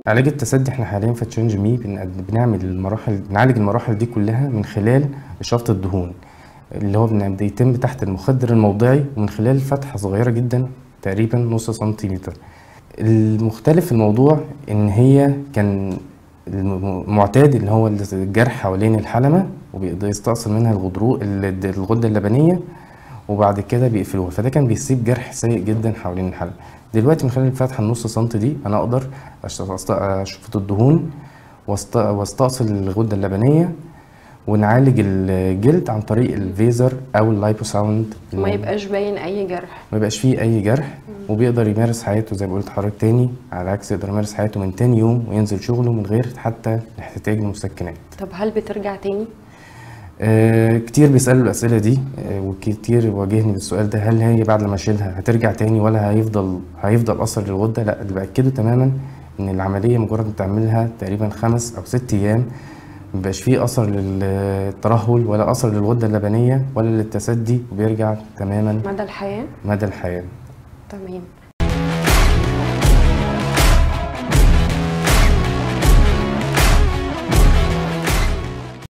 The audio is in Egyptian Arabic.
علاج التسدي احنا حاليا في تشينج مي بن- بنعمل المراحل نعالج المراحل دي كلها من خلال شفط الدهون اللي هو بن- بيتم تحت المخدر الموضعي ومن خلال فتحة صغيرة جدا تقريبا نص سنتيمتر المختلف في الموضوع ان هي كان الم- المعتاد اللي هو الجرح حوالين الحلمة وبيقدر يستأصل منها الغضروف ال- الغدة اللبنية وبعد كده بيقفلوها فده كان بيسيب جرح سيء جدا حوالين الحلمة دلوقتي من خلال الفتحة النص سنتي دي انا اقدر أشت- أست- اشفط الدهون واست- واستأصل الغدة اللبنية ونعالج الجلد عن طريق الفيزر او اللايبوساوند ما يبقاش باين اي جرح ما يبقاش فيه اي جرح وبيقدر يمارس حياته زي ما قلت لحضرتك تاني على عكس يقدر يمارس حياته من تاني يوم وينزل شغله من غير حتى الاحتياج لمسكنات طب هل بترجع تاني آه كتير بيسألوا الأسئلة دي آه وكتير واجهني بالسؤال ده هل هي بعد لما اشيلها هترجع تاني ولا هيفضل هيفضل أثر للغدة لا اللي بأكده تماما إن العملية مجرد ما تعملها تقريبا خمس أو ست أيام مبيبقاش فيه أثر للترهل ولا أثر للغدة اللبنية ولا للتسدي وبيرجع تماما مدى الحياه مدى الحياة تمام